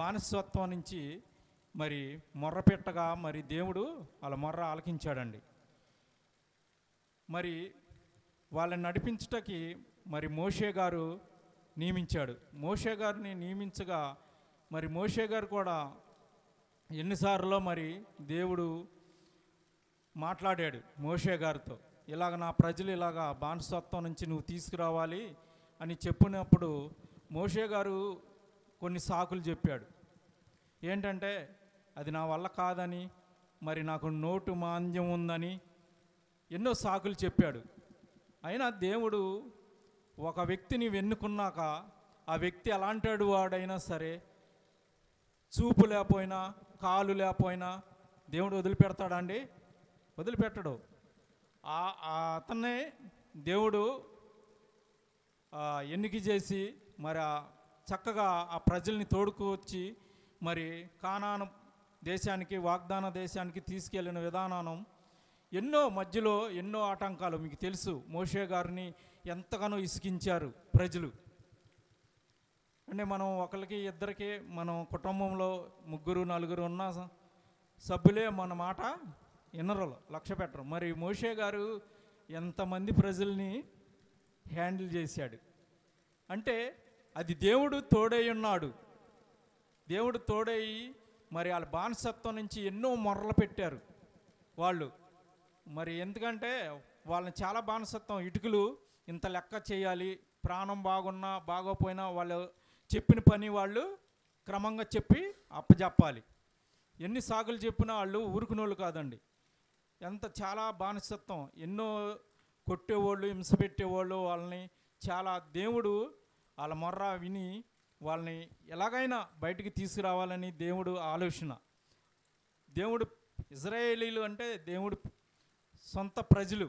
బానిసత్వం నుంచి మరి మొర్రపెట్టగా మరి దేవుడు వాళ్ళ మొర్ర ఆలకించాడండి మరి వాళ్ళని నడిపించటకి మరి మోషే గారు నియమించాడు మోషే గారిని నియమించగా మరి మోషే గారు కూడా ఎన్నిసార్లు మరి దేవుడు మాట్లాడాడు మోషే గారితో ఇలాగ నా ప్రజలు ఇలాగ బానిసత్వం నుంచి నువ్వు తీసుకురావాలి అని చెప్పినప్పుడు మోషే గారు కొన్ని సాకులు చెప్పాడు ఏంటంటే అది నా వల్ల కాదని మరి నాకు నోటు మాంద్యం ఉందని ఎన్నో సాకులు చెప్పాడు అయినా దేవుడు ఒక వ్యక్తిని వెన్నుకున్నాక ఆ వ్యక్తి ఎలాంటి వాడైనా సరే చూపు లేకపోయినా కాలు లేకపోయినా దేవుడు వదిలిపెడతాడా అండి వదిలిపెట్టడు ఆ ఆ అతన్నే దేవుడు ఆ, ఎన్నిక చేసి మరి ఆ చక్కగా ఆ ప్రజల్ని తోడుకొచ్చి మరి కానాను దేశానికి వాగ్దాన దేశానికి తీసుకెళ్ళిన విధానం ఎన్నో మధ్యలో ఎన్నో ఆటంకాలు మీకు తెలుసు మోషే గారిని ఎంతగానో ఇసికించారు ప్రజలు అంటే మనం ఒకరికి ఇద్దరికి మనం కుటుంబంలో ముగ్గురు నలుగురు ఉన్న స- సభ్యులే మన మాట వినరు లక్ష్య పెట్టరు మరి మోషే గారు ఎంతమంది ప్రజల్ని హ్యాండిల్ చేశాడు అంటే అది దేవుడు తోడై ఉన్నాడు దేవుడు తోడయి మరి వాళ్ళ బానిసత్వం నుంచి ఎన్నో మొర్రలు పెట్టారు వాళ్ళు మరి ఎందుకంటే వాళ్ళని చాలా బానిసత్వం ఇటుకలు ఇంత లెక్క చేయాలి ప్రాణం బాగున్నా బాగోపోయినా వాళ్ళు చెప్పిన పని వాళ్ళు క్రమంగా చెప్పి అప్పజెప్పాలి ఎన్ని సాగులు చెప్పినా వాళ్ళు ఊరుకునోళ్ళు కాదండి ఎంత చాలా బానిసత్వం ఎన్నో కొట్టేవాళ్ళు హింస పెట్టేవాళ్ళు వాళ్ళని చాలా దేవుడు వాళ్ళ మొర్ర విని వాళ్ళని ఎలాగైనా బయటికి తీసుకురావాలని దేవుడు ఆలోచన దేవుడు ఇజ్రాయేలీలు అంటే దేవుడు సొంత ప్రజలు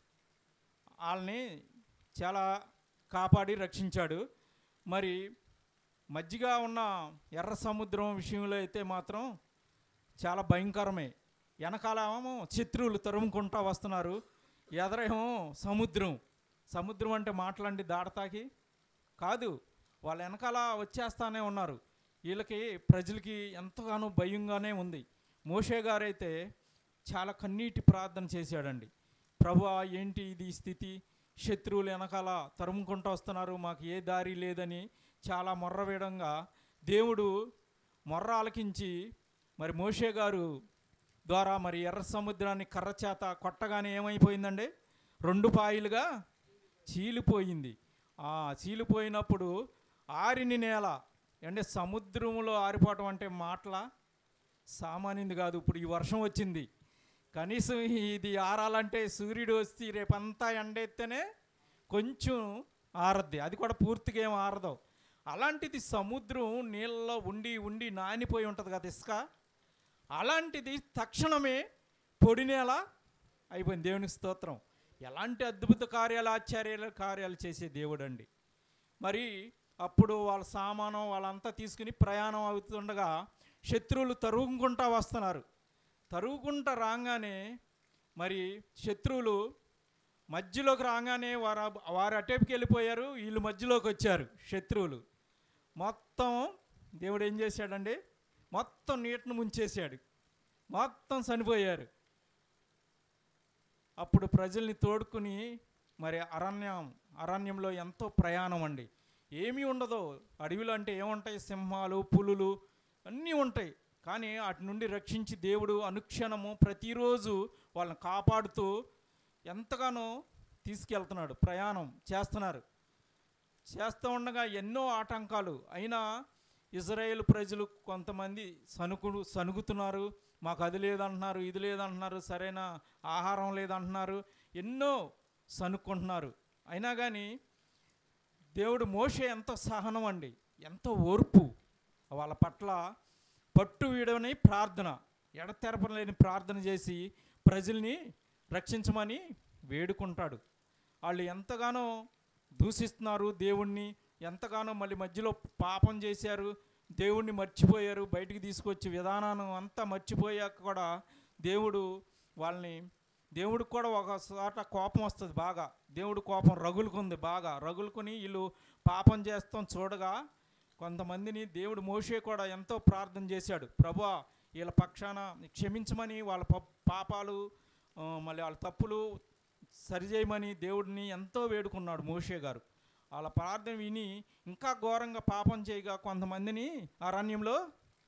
వాళ్ళని చాలా కాపాడి రక్షించాడు మరి మధ్యగా ఉన్న ఎర్ర సముద్రం విషయంలో అయితే మాత్రం చాలా భయంకరమే వెనకాలేమో శత్రువులు తరుముకుంటా వస్తున్నారు ఎదరేమో సముద్రం సముద్రం అంటే మాటలండి దాడతాకి కాదు వాళ్ళ వెనకాల వచ్చేస్తానే ఉన్నారు వీళ్ళకి ప్రజలకి ఎంతగానో భయంగానే ఉంది మోషే గారైతే చాలా కన్నీటి ప్రార్థన చేశాడండి ప్రభు ఏంటి ఇది ఈ స్థితి శత్రువులు వెనకాల తరుముకుంటూ వస్తున్నారు మాకు ఏ దారి లేదని చాలా మొర్ర వేయడంగా దేవుడు మొర్ర ఆలకించి మరి మోషే గారు ద్వారా మరి ఎర్ర సముద్రాన్ని కర్ర చేత కొట్టగానే ఏమైపోయిందండి రెండు పాయలుగా చీలిపోయింది ఆ చీలిపోయినప్పుడు ఆరిని నేల అంటే సముద్రంలో ఆరిపోవటం అంటే మాటల సామాన్యంది కాదు ఇప్పుడు ఈ వర్షం వచ్చింది కనీసం ఇది ఆరాలంటే సూర్యుడు వచ్చి రేపంతా ఎండెత్తేనే కొంచెం ఆరద్ది అది కూడా పూర్తిగా ఏం ఆరదు అలాంటిది సముద్రం నీళ్ళలో ఉండి ఉండి నానిపోయి ఉంటుంది కదా ఇసుక అలాంటిది తక్షణమే పొడి నేల అయిపోయింది దేవునికి స్తోత్రం ఎలాంటి అద్భుత కార్యాలు ఆశ్చర్యాల కార్యాలు చేసే దేవుడు అండి మరి అప్పుడు వాళ్ళ సామానం వాళ్ళంతా తీసుకుని ప్రయాణం అవుతుండగా శత్రువులు తరుగుకుంటా వస్తున్నారు తరుగుకుంటా రాగానే మరి శత్రువులు మధ్యలోకి రాగానే వారు వారు అటేపుకి వెళ్ళిపోయారు వీళ్ళు మధ్యలోకి వచ్చారు శత్రువులు మొత్తం దేవుడు ఏం చేశాడండి మొత్తం నీటిని ముంచేశాడు మొత్తం చనిపోయారు అప్పుడు ప్రజల్ని తోడుకుని మరి అరణ్యం అరణ్యంలో ఎంతో ప్రయాణం అండి ఏమీ ఉండదు అడవిలో అంటే ఏముంటాయి సింహాలు పులులు అన్నీ ఉంటాయి కానీ వాటి నుండి రక్షించి దేవుడు అనుక్షణము ప్రతిరోజు వాళ్ళని కాపాడుతూ ఎంతగానో తీసుకెళ్తున్నాడు ప్రయాణం చేస్తున్నారు చేస్తూ ఉండగా ఎన్నో ఆటంకాలు అయినా ఇజ్రాయేల్ ప్రజలు కొంతమంది సనుకుడు సనుగుతున్నారు మాకు అది లేదంటున్నారు ఇది లేదంటున్నారు సరైన ఆహారం లేదంటున్నారు ఎన్నో సనుక్కుంటున్నారు అయినా కానీ దేవుడు మోషే ఎంతో సహనం అండి ఎంతో ఓర్పు వాళ్ళ పట్ల పట్టు వీడని ప్రార్థన ఎడతెరపలేని ప్రార్థన చేసి ప్రజల్ని రక్షించమని వేడుకుంటాడు వాళ్ళు ఎంతగానో దూషిస్తున్నారు దేవుణ్ణి ఎంతగానో మళ్ళీ మధ్యలో పాపం చేశారు దేవుణ్ణి మర్చిపోయారు బయటికి తీసుకొచ్చి విధానాన్ని అంతా మర్చిపోయాక కూడా దేవుడు వాళ్ళని దేవుడికి కూడా ఒక చోట కోపం వస్తుంది బాగా దేవుడు కోపం రగులుకుంది బాగా రగులుకొని వీళ్ళు పాపం చేస్తాం చూడగా కొంతమందిని దేవుడు మోషే కూడా ఎంతో ప్రార్థన చేశాడు ప్రభా వీళ్ళ పక్షాన క్షమించమని వాళ్ళ ప- పాపాలు ఆ, మళ్ళీ వాళ్ళ తప్పులు సరిచేయమని దేవుడిని ఎంతో వేడుకున్నాడు మోషే గారు వాళ్ళ ప్రార్థన విని ఇంకా ఘోరంగా పాపం చేయగా కొంతమందిని అరణ్యంలో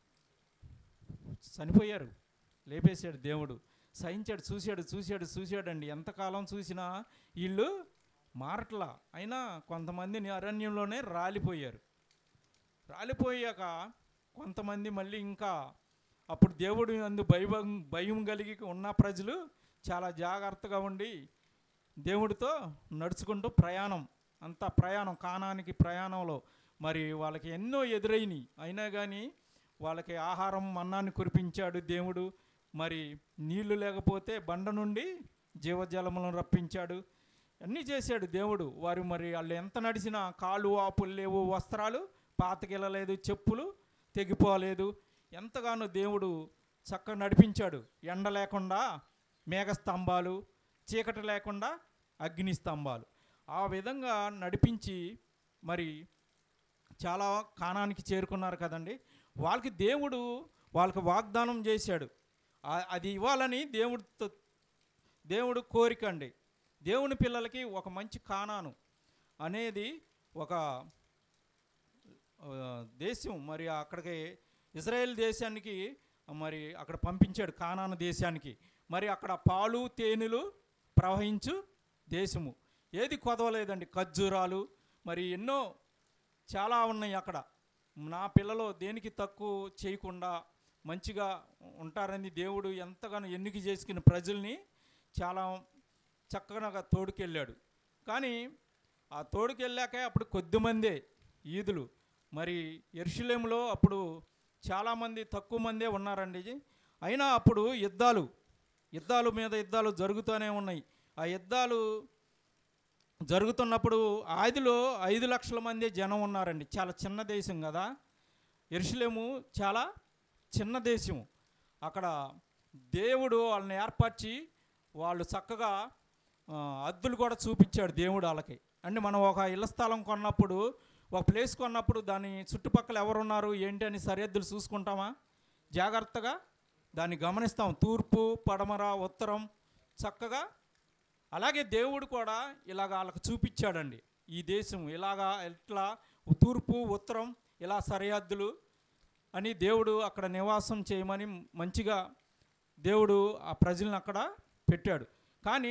చనిపోయారు లేపేశాడు దేవుడు సహించాడు చూశాడు చూశాడు చూశాడండి ఎంతకాలం చూసినా వీళ్ళు మారట్లా అయినా కొంతమందిని అరణ్యంలోనే రాలిపోయారు రాలిపోయాక కొంతమంది మళ్ళీ ఇంకా అప్పుడు దేవుడు అందు భయం భయం కలిగి ఉన్న ప్రజలు చాలా జాగ్రత్తగా ఉండి దేవుడితో నడుచుకుంటూ ప్రయాణం అంత ప్రయాణం కానానికి ప్రయాణంలో మరి వాళ్ళకి ఎన్నో ఎదురైనవి అయినా కానీ వాళ్ళకి ఆహారం మన్నాన్ని కురిపించాడు దేవుడు మరి నీళ్లు లేకపోతే బండ నుండి జీవజలములను రప్పించాడు అన్నీ చేశాడు దేవుడు వారు మరి వాళ్ళు ఎంత నడిచినా కాళ్ళు వాపులు లేవు వస్త్రాలు పాతకెళ్ళలేదు చెప్పులు తెగిపోలేదు ఎంతగానో దేవుడు చక్కగా నడిపించాడు ఎండ లేకుండా మేఘస్తంభాలు చీకటి లేకుండా అగ్ని స్తంభాలు ఆ విధంగా నడిపించి మరి చాలా కానానికి చేరుకున్నారు కదండి వాళ్ళకి దేవుడు వాళ్ళకి వాగ్దానం చేశాడు ఆ- అది ఇవ్వాలని దేవుడితో దేవుడు కోరిక అండి దేవుని పిల్లలకి ఒక మంచి కానాను అనేది ఒక ఆ, దేశం మరి అక్కడికి ఇజ్రాయెల్ దేశానికి మరి అక్కడ పంపించాడు కానాను దేశానికి మరి అక్కడ పాలు తేనెలు ప్రవహించు దేశము ఏది కొదవలేదండి ఖర్జూరాలు మరి ఎన్నో చాలా ఉన్నాయి అక్కడ నా పిల్లలు దేనికి తక్కువ చేయకుండా మంచిగా ఉంటారని దేవుడు ఎంతగానో ఎన్నిక చేసుకున్న ప్రజల్ని చాలా చక్కగా తోడుకెళ్ళాడు కానీ ఆ తోడుకెళ్ళాక అప్పుడు కొద్దిమందే ఈదులు మరి ఎరుషులేములో అప్పుడు చాలామంది తక్కువ మందే ఉన్నారండి అయినా అప్పుడు యుద్ధాలు యుద్ధాలు మీద యుద్ధాలు జరుగుతూనే ఉన్నాయి ఆ యుద్ధాలు జరుగుతున్నప్పుడు ఆదిలో ఐదు లక్షల మంది జనం ఉన్నారండి చాలా చిన్న దేశం కదా ఎరుషులేము చాలా చిన్న దేశం అక్కడ దేవుడు వాళ్ళని ఏర్పరిచి వాళ్ళు చక్కగా ఆ, అద్దులు కూడా చూపించాడు దేవుడు వాళ్ళకి అంటే మనం ఒక ఇళ్ల స్థలం కొన్నప్పుడు ఒక ప్లేస్ కొన్నప్పుడు దాని చుట్టుపక్కల ఎవరున్నారు ఏంటి అని సరిహద్దులు చూసుకుంటామా జాగ్రత్తగా దాన్ని గమనిస్తాం తూర్పు పడమర ఉత్తరం చక్కగా అలాగే దేవుడు కూడా ఇలాగ వాళ్ళకి చూపించాడండి ఈ దేశం ఇలాగా ఎట్లా తూర్పు ఉత్తరం ఇలా సరిహద్దులు అని దేవుడు అక్కడ నివాసం చేయమని మంచిగా దేవుడు ఆ ప్రజలను అక్కడ పెట్టాడు కానీ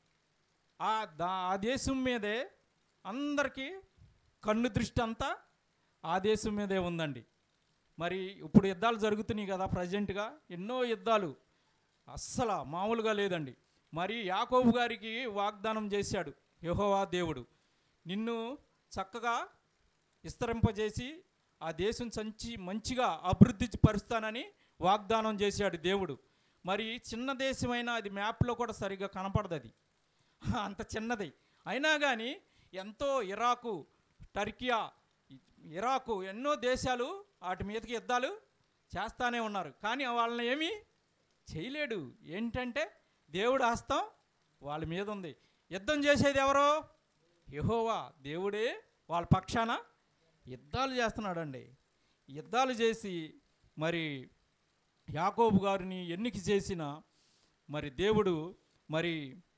ఆ దా ఆ దేశం మీదే అందరికీ కన్ను దృష్టి అంతా ఆ దేశం మీదే ఉందండి మరి ఇప్పుడు యుద్ధాలు జరుగుతున్నాయి కదా ప్రజెంట్గా ఎన్నో యుద్ధాలు అస్సలు మామూలుగా లేదండి మరి యాకోబు గారికి వాగ్దానం చేశాడు యెహోవా దేవుడు నిన్ను చక్కగా విస్తరింపజేసి ఆ దేశం సంచి మంచిగా అభివృద్ధి పరుస్తానని వాగ్దానం చేశాడు దేవుడు మరి చిన్న దేశమైనా అది మ్యాప్లో కూడా సరిగ్గా కనపడదు అది అంత చిన్నది అయినా కానీ ఎంతో ఇరాకు టర్కియా ఇరాకు ఎన్నో దేశాలు వాటి మీదకి యుద్ధాలు చేస్తానే ఉన్నారు కానీ వాళ్ళని ఏమీ చేయలేడు ఏంటంటే దేవుడు హస్తం వాళ్ళ మీద ఉంది యుద్ధం చేసేది ఎవరో యెహోవా దేవుడే వాళ్ళ పక్షాన యుద్ధాలు చేస్తున్నాడండి యుద్ధాలు చేసి మరి యాకోబు గారిని ఎన్నిక చేసిన మరి దేవుడు మరి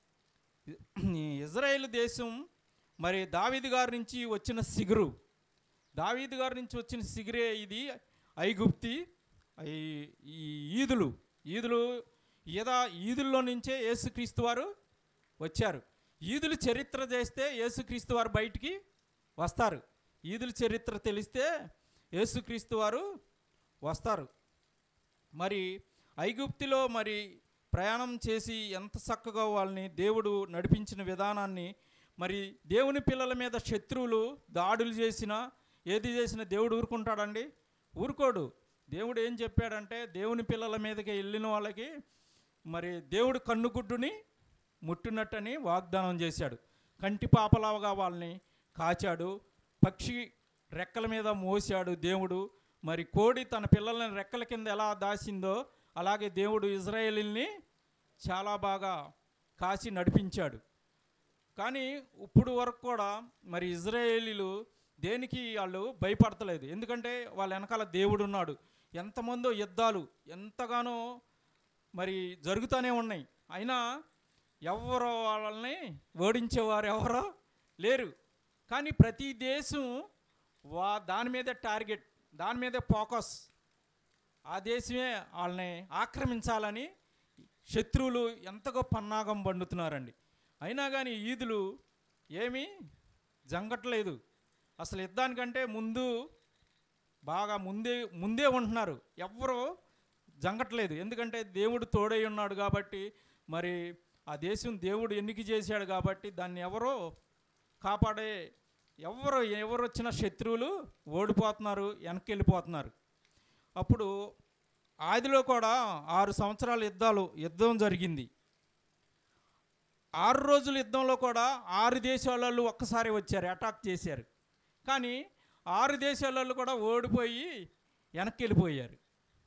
ఇజ్రాయేల్ దేశం మరి దావీదు గారి నుంచి వచ్చిన సిగురు దావీదు గారి నుంచి వచ్చిన సిగురే ఇది ఐగుప్తి ఈ- ఈ ఈదులు ఈదులు ఈదా ఈదుల్లో నుంచే యేసుక్రీస్తు వారు వచ్చారు ఈదులు చరిత్ర చేస్తే యేసుక్రీస్తు వారు బయటికి వస్తారు ఈదుల చరిత్ర తెలిస్తే యేసుక్రీస్తు వారు వస్తారు మరి ఐగుప్తిలో మరి ప్రయాణం చేసి ఎంత చక్కగా వాళ్ళని దేవుడు నడిపించిన విధానాన్ని మరి దేవుని పిల్లల మీద శత్రువులు దాడులు చేసినా ఏది చేసినా దేవుడు ఊరుకుంటాడండి ఊరుకోడు దేవుడు ఏం చెప్పాడంటే దేవుని పిల్లల మీదకి వెళ్ళిన వాళ్ళకి మరి దేవుడు కన్నుగుడ్డుని ముట్టినట్టని వాగ్దానం చేశాడు కంటి పాపలాగా వాళ్ళని కాచాడు పక్షి రెక్కల మీద మోసాడు దేవుడు మరి కోడి తన పిల్లల్ని రెక్కల కింద ఎలా దాసిందో అలాగే దేవుడు ఇజ్రాయేలీల్ని చాలా బాగా కాసి నడిపించాడు కానీ ఇప్పుడు వరకు కూడా మరి ఇజ్రాయేలీలు దేనికి వాళ్ళు భయపడతలేదు ఎందుకంటే వాళ్ళ వెనకాల దేవుడు ఉన్నాడు ఎంతమందో యుద్ధాలు ఎంతగానో మరి జరుగుతూనే ఉన్నాయి అయినా ఎవరో వాళ్ళని ఓడించేవారు ఎవరో లేరు కానీ ప్రతి దేశం వా దాని మీద టార్గెట్ దాని మీద ఫోకస్ ఆ దేశమే వాళ్ళని ఆక్రమించాలని శత్రువులు ఎంతగో పన్నాగం పండుతున్నారండి అయినా కానీ ఈదులు ఏమీ జంగట్లేదు అసలు యుద్ధానికంటే ముందు బాగా ముందే ముందే ఉంటున్నారు ఎవ్వరూ జంగట్లేదు ఎందుకంటే దేవుడు తోడై ఉన్నాడు కాబట్టి మరి ఆ దేశం దేవుడు ఎన్నిక చేశాడు కాబట్టి దాన్ని ఎవరో కాపాడే ఎవరు ఎవరు వచ్చిన శత్రువులు ఓడిపోతున్నారు వెనక్కి వెళ్ళిపోతున్నారు అప్పుడు ఆదిలో కూడా ఆరు సంవత్సరాల యుద్ధాలు యుద్ధం జరిగింది ఆరు రోజుల యుద్ధంలో కూడా ఆరు దేశాల వాళ్ళు ఒక్కసారి వచ్చారు అటాక్ చేశారు కానీ ఆరు దేశాల వాళ్ళు కూడా ఓడిపోయి వెనక్కి వెళ్ళిపోయారు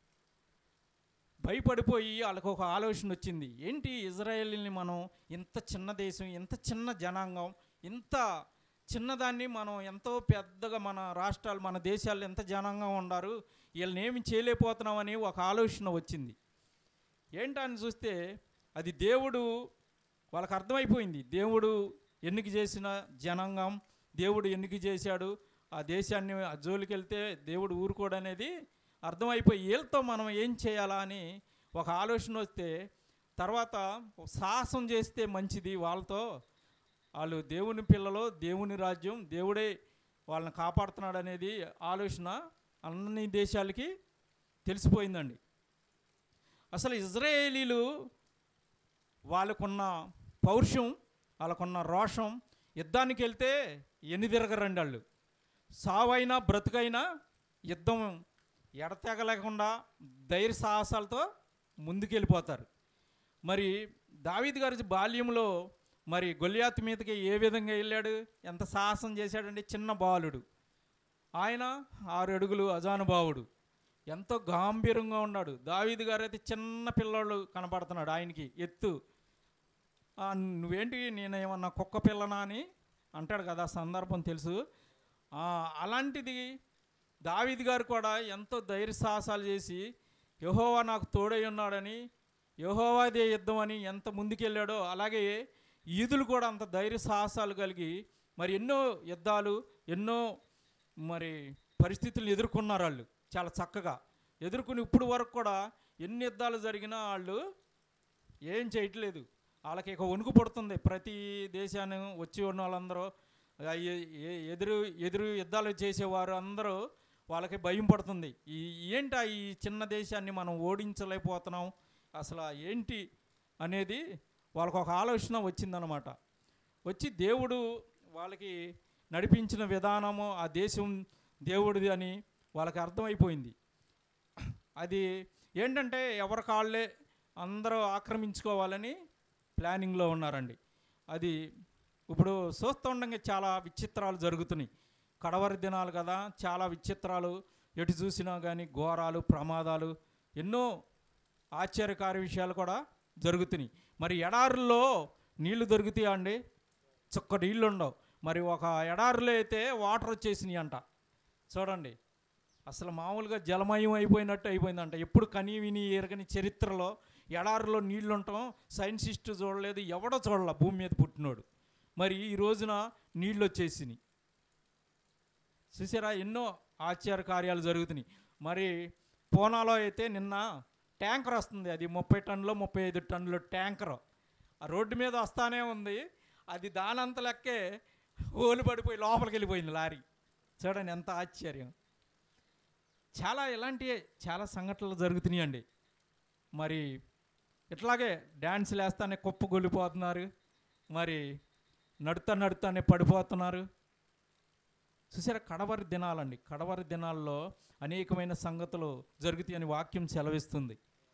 భయపడిపోయి వాళ్ళకు ఒక ఆలోచన వచ్చింది ఏంటి ఇజ్రాయేల్ని మనం ఇంత చిన్న దేశం ఇంత చిన్న జనాంగం ఇంత చిన్నదాన్ని మనం ఎంతో పెద్దగా మన రాష్ట్రాలు మన దేశాలు ఎంత జనాంగం ఉండారు వీళ్ళని ఏమి చేయలేకపోతున్నామని ఒక ఆలోచన వచ్చింది ఏంటని చూస్తే అది దేవుడు వాళ్ళకి అర్థమైపోయింది దేవుడు ఎన్నిక చేసిన జనాంగం దేవుడు ఎన్నిక చేశాడు ఆ దేశాన్ని ఆ జోలికి వెళ్తే దేవుడు ఊరుకోడు అనేది అర్థమైపోయి వీళ్ళతో మనం ఏం చేయాలా అని ఒక ఆలోచన వస్తే తర్వాత సాహసం చేస్తే మంచిది వాళ్ళతో వాళ్ళు దేవుని పిల్లలు దేవుని రాజ్యం దేవుడే వాళ్ళని కాపాడుతున్నాడు అనేది ఆలోచన అన్ని దేశాలకి తెలిసిపోయిందండి అసలు ఇజ్రాయేలీలు వాళ్ళకున్న పౌరుషం వాళ్ళకున్న రోషం యుద్ధానికి వెళ్తే ఎన్ని తిరగరండి వాళ్ళు సావైనా బ్రతుకైనా యుద్ధం ఎడతెగలేకుండా ధైర్య సాహసాలతో ముందుకెళ్ళిపోతారు మరి దావీద్ గారి బాల్యంలో మరి గొలియాత్ మీదకి ఏ విధంగా వెళ్ళాడు ఎంత సాహసం చేశాడంటే చిన్న బాలుడు ఆయన ఆరు అడుగులు అజానుభావుడు ఎంతో గాంభీర్యంగా ఉన్నాడు దావీదు గారు అయితే చిన్న పిల్లోడు కనపడుతున్నాడు ఆయనకి ఎత్తు "ఆ, నువ్వేంటి నేను ఏమన్నా కుక్క పిల్లనా అని అంటాడు కదా ఆ సందర్భం తెలుసు ఆ, అలాంటిది దావీదు గారు కూడా ఎంతో ధైర్య సాహసాలు చేసి యహోవా నాకు తోడై ఉన్నాడని యహోవాదే యుద్ధం అని ఎంత ముందుకెళ్ళాడో అలాగే ఈదులు కూడా అంత ధైర్య సాహసాలు కలిగి మరి ఎన్నో యుద్ధాలు ఎన్నో మరి పరిస్థితులు ఎదుర్కొన్నారు వాళ్ళు చాలా చక్కగా ఎదుర్కొని ఇప్పుడు వరకు కూడా ఎన్ని యుద్ధాలు జరిగినా వాళ్ళు ఏం చేయట్లేదు వాళ్ళకి ఇక వణుకు పడుతుంది ప్రతి దేశాన్ని వచ్చి ఉన్న వాళ్ళందరూ ఆ ఎ- ఎ- ఎదురు ఎదురు యుద్ధాలు చేసేవారు అందరూ వాళ్ళకి భయం పడుతుంది ఈ ఏంటి ఈ చిన్న దేశాన్ని మనం ఓడించలేకపోతున్నాం అసలు ఏంటి అనేది వాళ్ళకు ఒక ఆలోచన వచ్చిందనమాట వచ్చి దేవుడు వాళ్ళకి నడిపించిన విధానము ఆ దేశం దేవుడిది అని వాళ్ళకి అర్థమైపోయింది అది ఏంటంటే ఎవరి కాళ్ళే అందరూ ఆక్రమించుకోవాలని ప్లానింగ్లో ఉన్నారండి అది ఇప్పుడు చూస్తూ ఉండగా చాలా విచిత్రాలు జరుగుతున్నాయి కడవరి దినాలు కదా చాలా విచిత్రాలు ఎటు చూసినా కానీ ఘోరాలు ప్రమాదాలు ఎన్నో ఆశ్చర్యకార విషయాలు కూడా జరుగుతున్నాయి మరి ఎడారుల్లో నీళ్లు దొరుకుతాయా అండి చుక్క నీళ్ళు ఉండవు మరి ఒక ఎడారిలో అయితే వాటర్ వచ్చేసినాయి అంట చూడండి అసలు మామూలుగా జలమయం అయిపోయినట్టు అయిపోయిందంట ఎప్పుడు కని విని ఎరగని చరిత్రలో ఎడారిలో నీళ్లు ఉండటం సైన్సిస్ట్ చూడలేదు ఎవడో చూడాల భూమి మీద పుట్టినోడు మరి ఈ రోజున నీళ్ళు వచ్చేసినాయి చూసారా ఎన్నో ఆశ్చర్య కార్యాలు జరుగుతున్నాయి మరి పూనాలో అయితే నిన్న ట్యాంకర్ వస్తుంది అది ముప్పై టన్నులు ముప్పై ఐదు టన్నుల ట్యాంకర్ ఆ రోడ్డు మీద వస్తానే ఉంది అది దానంత లెక్కే ఓలు పడిపోయి లోపలికి వెళ్ళిపోయింది లారీ చూడండి ఎంత ఆశ్చర్యం చాలా ఇలాంటి చాలా సంఘటనలు జరుగుతున్నాయండి మరి ఇట్లాగే డ్యాన్సులు వేస్తానే కుప్ప గొలిపోతున్నారు మరి నడుతా నడుతానే పడిపోతున్నారు చూసారా కడవరి దినాలండి కడవరి దినాల్లో అనేకమైన సంగతులు జరుగుతాయని వాక్యం సెలవిస్తుంది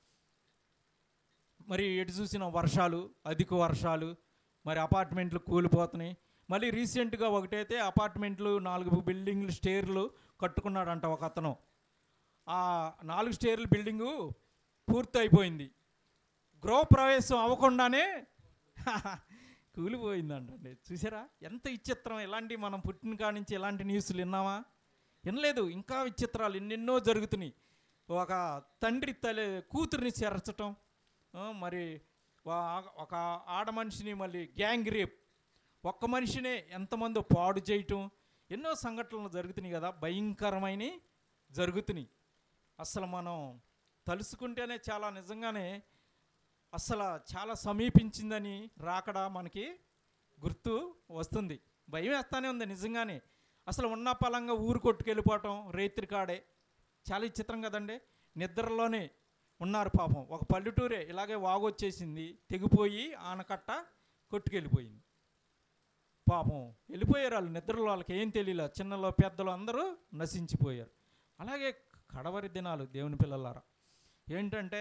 మరి ఎటు చూసిన వర్షాలు అధిక వర్షాలు మరి అపార్ట్మెంట్లు కూలిపోతున్నాయి మళ్ళీ రీసెంట్గా ఒకటైతే అపార్ట్మెంట్లు నాలుగు బిల్డింగ్లు స్టేర్లు కట్టుకున్నాడంట ఒక అతను ఆ నాలుగు స్టేర్ల బిల్డింగు పూర్తి అయిపోయింది గృహప్రవేశం అవ్వకుండానే కూలిపోయిందంటండి చూసారా ఎంత విచిత్రం ఎలాంటి మనం పుట్టిన కాడి నుంచి ఎలాంటి న్యూస్లు విన్నామా వినలేదు ఇంకా విచిత్రాలు ఎన్నెన్నో జరుగుతున్నాయి ఒక తండ్రి తల్లి కూతుర్ని చేర్చటం ఆ, మరి వా- ఒక ఆడ మనిషిని మళ్ళీ గ్యాంగ్ రేప్ ఒక్క మనిషినే ఎంతమందో పాడు చేయటం ఎన్నో సంఘటనలు జరుగుతున్నాయి కదా భయంకరమైనవి జరుగుతున్నాయి అసలు మనం తలుసుకుంటేనే చాలా నిజంగానే అసలు చాలా సమీపించిందని రాకడా మనకి గుర్తు వస్తుంది భయం వేస్తానే ఉంది నిజంగానే అసలు ఉన్న పలంగా ఊరు కొట్టుకెళ్ళిపోవటం రేత్రి కాడే చాలా విచిత్రం కదండి నిద్రలోనే ఉన్నారు పాపం ఒక పల్లెటూరే ఇలాగే వాగొచ్చేసింది తెగిపోయి ఆనకట్ట కొట్టుకెళ్ళిపోయింది పాపం వెళ్ళిపోయారు వాళ్ళు నిద్రలో వాళ్ళకి ఏం తెలియలే చిన్నలో పెద్దలు అందరూ నశించిపోయారు అలాగే కడవరి దినాలు దేవుని పిల్లలారా ఏంటంటే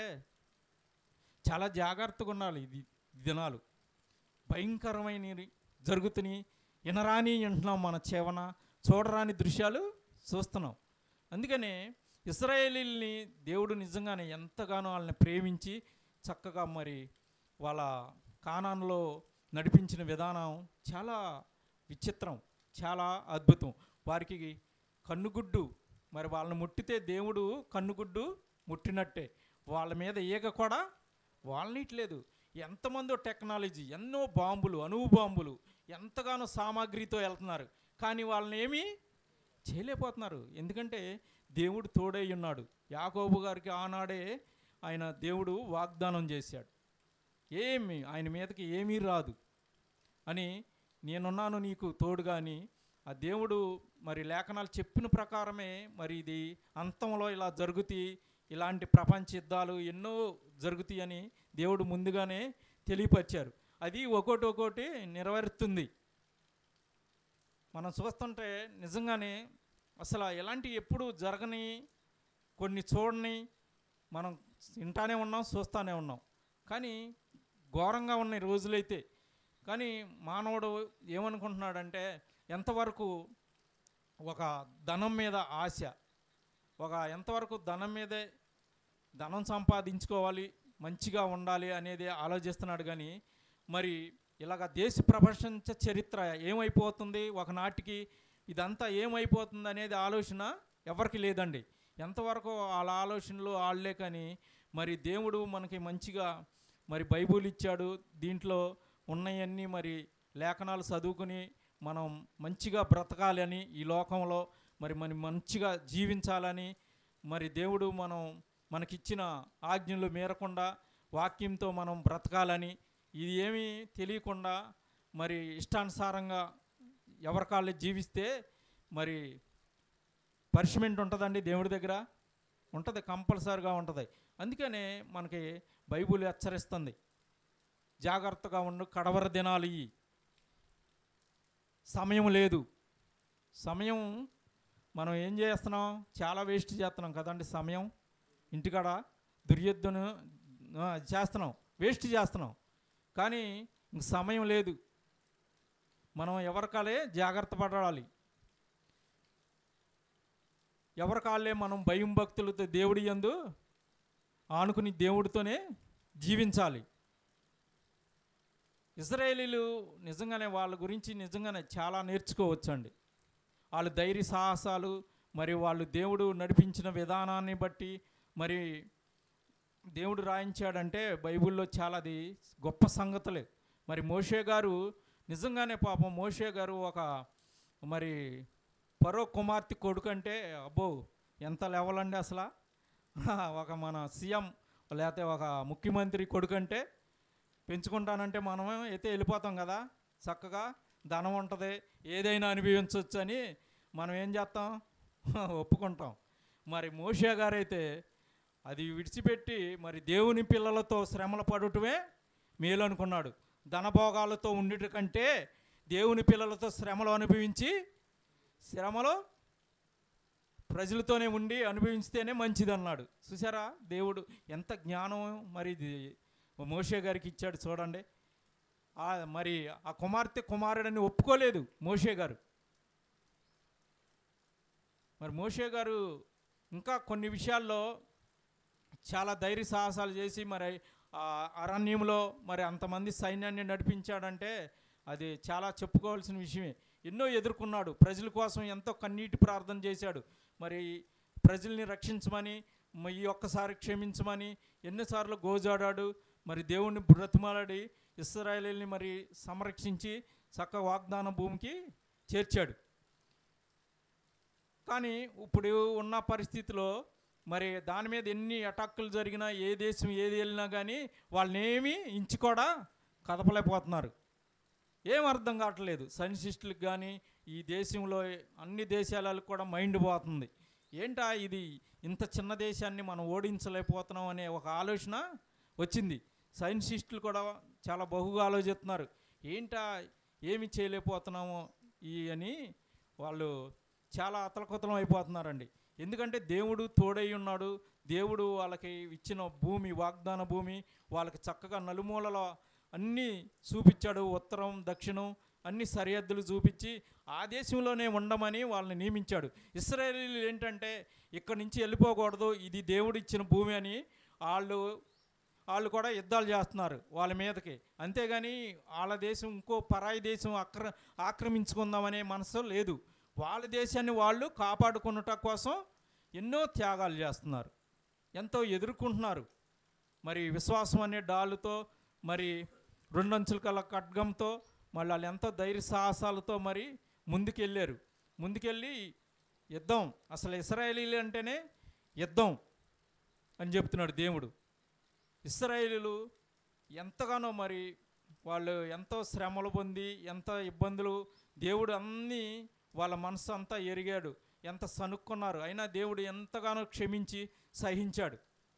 చాలా జాగ్రత్తగా ఉండాలి ఇది దినాలు భయంకరమైనవి జరుగుతున్నాయి వినరాని వింటున్నాం మన చేవన చూడరాని దృశ్యాలు చూస్తున్నాం అందుకనే ఇస్రాయేలీల్ని దేవుడు నిజంగానే ఎంతగానో వాళ్ళని ప్రేమించి చక్కగా మరి వాళ్ళ కానాన్లో నడిపించిన విధానం చాలా విచిత్రం చాలా అద్భుతం వారికి కన్నుగుడ్డు మరి వాళ్ళని ముట్టితే దేవుడు కన్నుగుడ్డు ముట్టినట్టే వాళ్ళ మీద ఈగ కూడా వాళ్ళనిట్లేదు ఎంతమందో టెక్నాలజీ ఎన్నో బాంబులు అణువు బాంబులు ఎంతగానో సామాగ్రితో వెళ్తున్నారు కానీ వాళ్ళని ఏమీ చేయలేకపోతున్నారు ఎందుకంటే దేవుడు తోడై ఉన్నాడు యాకోబు గారికి ఆనాడే ఆయన దేవుడు వాగ్దానం చేశాడు ఏమి ఆయన మీదకి ఏమీ రాదు అని నేనున్నాను నీకు తోడుగా అని ఆ దేవుడు మరి లేఖనాలు చెప్పిన ప్రకారమే మరి ఇది అంతంలో ఇలా జరుగుతాయి ఇలాంటి ప్రపంచ యుద్ధాలు ఎన్నో జరుగుతాయి అని దేవుడు ముందుగానే తెలియపరిచారు అది ఒక్కోటి ఒక్కోటి నెరవేరుతుంది మనం చూస్తుంటే నిజంగానే అసలు ఎలాంటి ఎప్పుడు జరగని కొన్ని చూడని మనం వింటానే ఉన్నాం చూస్తానే ఉన్నాం కానీ ఘోరంగా ఉన్నాయి రోజులైతే కానీ మానవుడు ఏమనుకుంటున్నాడంటే ఎంతవరకు ఒక ధనం మీద ఆశ ఒక ఎంతవరకు ధనం మీదే ధనం సంపాదించుకోవాలి మంచిగా ఉండాలి అనేది ఆలోచిస్తున్నాడు కానీ మరి ఇలాగ దేశ ప్రపంచ చరిత్ర ఏమైపోతుంది ఒకనాటికి ఇదంతా ఏమైపోతుంది అనేది ఆలోచన ఎవరికి లేదండి ఎంతవరకు వాళ్ళ ఆలోచనలు వాళ్ళే కానీ మరి దేవుడు మనకి మంచిగా మరి బైబుల్ ఇచ్చాడు దీంట్లో ఉన్నవన్నీ మరి లేఖనాలు చదువుకుని మనం మంచిగా బ్రతకాలని ఈ లోకంలో మరి మనం మంచిగా జీవించాలని మరి దేవుడు మనం మనకిచ్చిన ఆజ్ఞలు మీరకుండా వాక్యంతో మనం బ్రతకాలని ఇది ఏమీ తెలియకుండా మరి ఇష్టానుసారంగా ఎవరికాళ్ళు జీవిస్తే మరి పనిష్మెంట్ ఉంటుందండి దేవుడి దగ్గర ఉంటుంది కంపల్సరీగా ఉంటుంది అందుకనే మనకి బైబుల్ హెచ్చరిస్తుంది జాగ్రత్తగా ఉండు కడవర దినాలు ఇవి సమయం లేదు సమయం మనం ఏం చేస్తున్నాం చాలా వేస్ట్ చేస్తున్నాం కదండి సమయం ఇంటికాడ దుర్యుద్ధను ఆ, చేస్తున్నాం వేస్ట్ చేస్తున్నాం కానీ ఇంక సమయం లేదు మనం ఎవరికాలే జాగ్రత్త పడాలి ఎవరికాళ్ళే మనం భయం భక్తులతో దేవుడి యందు ఆనుకుని దేవుడితోనే జీవించాలి ఇజ్రాయేలీలు నిజంగానే వాళ్ళ గురించి నిజంగానే చాలా నేర్చుకోవచ్చండి వాళ్ళ ధైర్య సాహసాలు మరి వాళ్ళు దేవుడు నడిపించిన విధానాన్ని బట్టి మరి దేవుడు రాయించాడంటే బైబిల్లో చాలా అది గొప్ప సంగతులే మరి మోషే గారు నిజంగానే పాపం మోషే గారు ఒక మరి పరో కుమార్తె కొడుకు అంటే అబ్బో ఎంత లెవెల్ అండి అసలు ఒక మన సీఎం లేకపోతే ఒక ముఖ్యమంత్రి కొడుకు అంటే పెంచుకుంటానంటే మనం అయితే వెళ్ళిపోతాం కదా చక్కగా ధనం ఉంటుంది ఏదైనా అనుభవించవచ్చు అని మనం ఏం చేస్తాం ఒప్పుకుంటాం మరి మోషే గారైతే అది విడిచిపెట్టి మరి దేవుని పిల్లలతో శ్రమలు పడటమే మేలు అనుకున్నాడు ధనభోగాలతో ఉండుట కంటే దేవుని పిల్లలతో శ్రమలు అనుభవించి శ్రమలో ప్రజలతోనే ఉండి అనుభవించితేనే మంచిది అన్నాడు చూసారా దేవుడు ఎంత జ్ఞానం మరి ఇది మోషే గారికి ఇచ్చాడు చూడండి ఆ మరి ఆ కుమార్తె కుమారుడని ఒప్పుకోలేదు మోషే గారు మరి మోషే గారు ఇంకా కొన్ని విషయాల్లో చాలా ధైర్య సాహసాలు చేసి మరి ఆ అరణ్యంలో మరి అంతమంది సైన్యాన్ని నడిపించాడంటే అది చాలా చెప్పుకోవాల్సిన విషయమే ఎన్నో ఎదుర్కొన్నాడు ప్రజల కోసం ఎంతో కన్నీటి ప్రార్థన చేశాడు మరి ప్రజల్ని రక్షించమని మ- ఈ ఒక్కసారి క్షమించమని ఎన్నిసార్లు గోజాడాడు మరి దేవుణ్ణి బ్రతిమాలాడి ఇస్రాయేలీని మరి సంరక్షించి చక్క వాగ్దాన భూమికి చేర్చాడు కానీ ఇప్పుడు ఉన్న పరిస్థితిలో మరి దాని మీద ఎన్ని అటాక్కులు జరిగినా ఏ దేశం ఏది వెళ్ళినా కానీ వాళ్ళని ఏమీ ఇంచు కూడా కదపలేకపోతున్నారు ఏం అర్థం కావట్లేదు సైన్సిస్టులకు కానీ ఈ దేశంలో అన్ని దేశాలకు కూడా మైండ్ పోతుంది ఏంటా ఇది ఇంత చిన్న దేశాన్ని మనం ఓడించలేకపోతున్నాం అనే ఒక ఆలోచన వచ్చింది సైన్సిస్టులు కూడా చాలా బహుగా ఆలోచిస్తున్నారు ఏంటా ఏమి చేయలేకపోతున్నామో ఈ అని వాళ్ళు చాలా అతలకుతలం అయిపోతున్నారండి ఎందుకంటే దేవుడు తోడై ఉన్నాడు దేవుడు వాళ్ళకి ఇచ్చిన భూమి వాగ్దాన భూమి వాళ్ళకి చక్కగా నలుమూలలో అన్నీ చూపించాడు ఉత్తరం దక్షిణం అన్ని సరిహద్దులు చూపించి ఆ దేశంలోనే ఉండమని వాళ్ళని నియమించాడు ఇస్రాయేలీలు ఏంటంటే ఇక్కడి నుంచి వెళ్ళిపోకూడదు ఇది దేవుడు ఇచ్చిన భూమి అని వాళ్ళు వాళ్ళు కూడా యుద్ధాలు చేస్తున్నారు వాళ్ళ మీదకి అంతేగాని వాళ్ళ దేశం ఇంకో పరాయి దేశం ఆక్ర ఆక్రమించుకుందామనే మనసు లేదు వాళ్ళ దేశాన్ని వాళ్ళు కాపాడుకున్నట కోసం ఎన్నో త్యాగాలు చేస్తున్నారు ఎంతో ఎదుర్కొంటున్నారు మరి విశ్వాసం అనే డాలుతో మరి రెండంచుల కల ఖడ్గంతో మళ్ళీ వాళ్ళు ఎంతో ధైర్య సాహసాలతో మరి ముందుకెళ్ళారు ముందుకెళ్ళి యుద్ధం అసలు ఇస్రాయేలీలు అంటేనే యుద్ధం అని చెప్తున్నాడు దేవుడు ఇస్రాయేలీలు ఎంతగానో మరి వాళ్ళు ఎంతో శ్రమలు పొంది ఎంత ఇబ్బందులు దేవుడు అన్నీ వాళ్ళ మనసు అంతా ఎరిగాడు ఎంత సనుక్కున్నారు అయినా దేవుడు ఎంతగానో క్షమించి సహించాడు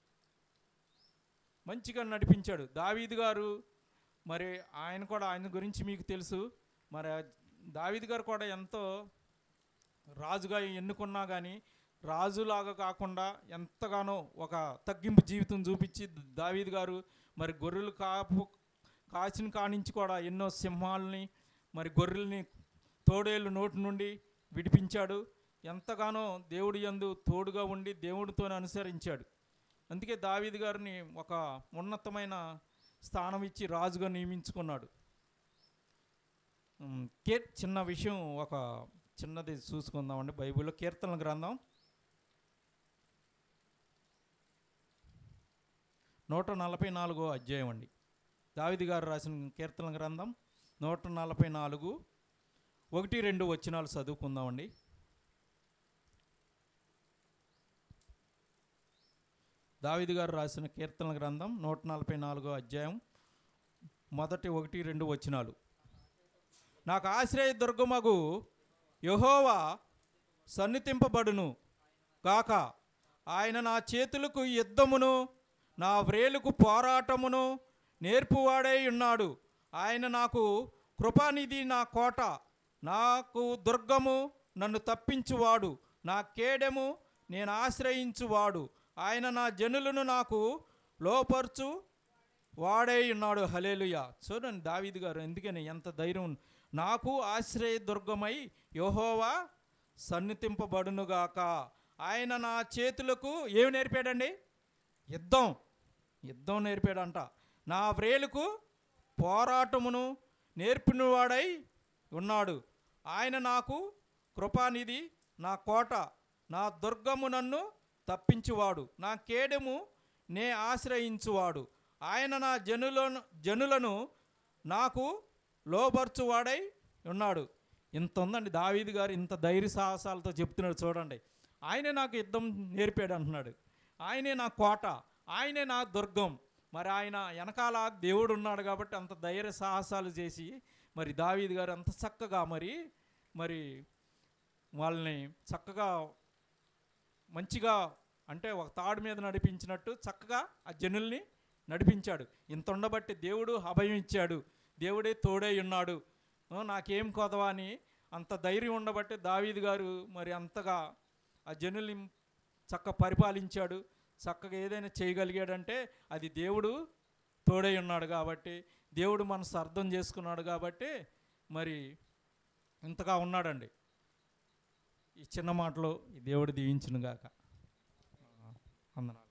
మంచిగా నడిపించాడు దావీదు గారు మరి ఆయన కూడా ఆయన గురించి మీకు తెలుసు మరి ఆ దావీదు గారు కూడా ఎంతో రాజుగా ఎన్నుకున్నా కానీ రాజులాగా కాకుండా ఎంతగానో ఒక తగ్గింపు జీవితం చూపించి దావీదు గారు మరి గొర్రెలు కాపు కాచిన కానించి కూడా ఎన్నో సింహాలని మరి గొర్రెల్ని తోడేళ్ళు నోటి నుండి విడిపించాడు ఎంతగానో దేవుడి యందు తోడుగా ఉండి దేవుడితోనే అనుసరించాడు అందుకే దావీదు గారిని ఒక ఉన్నతమైన స్థానం ఇచ్చి రాజుగా నియమించుకున్నాడు ఉమ్, కే చిన్న విషయం ఒక చిన్నది చూసుకుందామండి బైబిల్లో కీర్తనల గ్రంథం నూట నలభై నాలుగో అధ్యాయం అండి దావిది గారు రాసిన కీర్తన గ్రంథం నూట నలభై నాలుగు ఒకటి రెండు వచనాలు చదువుకుందామండి దావిది గారు రాసిన కీర్తన గ్రంథం నూట నలభై నాలుగో అధ్యాయం మొదటి ఒకటి రెండు వచనాలు నాకు ఆశ్రయ దుర్గమగు యహోవా సన్నిధింపబడును గాక ఆయన నా చేతులకు యుద్ధమును నా వ్రేలుకు పోరాటమును నేర్పువాడై ఉన్నాడు ఆయన నాకు కృపానిధి నా కోట నాకు దుర్గము నన్ను తప్పించువాడు నా కేడెము నేను ఆశ్రయించువాడు ఆయన నా జనులను నాకు లోపర్చు వాడై ఉన్నాడు హలేలుయ చూడండి దావీదు గారు ఎందుకని ఎంత ధైర్యం ఉంది. నాకు ఆశ్రయ దుర్గమై యహోవా సన్నిధింపబడునుగాక ఆయన నా చేతులకు ఏమి నేర్పాడండి యుద్ధం యుద్ధం నేర్పాడంట నా వ్రేలుకు పోరాటమును నేర్పినవాడై ఉన్నాడు ఆయన నాకు కృపానిధి నా కోట నా దుర్గము నన్ను తప్పించువాడు నా కేడెము నే ఆశ్రయించువాడు ఆయన నా జనులను జనులను నాకు లోబర్చువాడై ఉన్నాడు ఇంత ఉందండి దావీదు గారు ఇంత ధైర్య సాహసాలతో చెప్తున్నాడు చూడండి ఆయనే నాకు యుద్ధం నేర్పాడు అంటున్నాడు ఆయనే నా కోట ఆయనే నా దుర్గం మరి ఆయన వెనకాల దేవుడు ఉన్నాడు కాబట్టి అంత ధైర్య సాహసాలు చేసి మరి దావీదు గారు అంత చక్కగా మరి మరి వాళ్ళని చక్కగా మంచిగా అంటే ఒక తాడు మీద నడిపించినట్టు చక్కగా ఆ జనుల్ని నడిపించాడు ఇంత ఉండబట్టి దేవుడు అభయం ఇచ్చాడు దేవుడే తోడై ఉన్నాడు ఆ, నాకేం కొదవా అని అంత ధైర్యం ఉండబట్టి దావీదు గారు మరి అంతగా ఆ జనుల్ని చక్క పరిపాలించాడు చక్కగా ఏదైనా చేయగలిగాడంటే అది దేవుడు తోడై ఉన్నాడు కాబట్టి దేవుడు మనసు అర్థం చేసుకున్నాడు కాబట్టి మరి ఇంతగా ఉన్నాడండి ఈ చిన్న మాటలో ఈ దేవుడు దీవించును గాక అందనా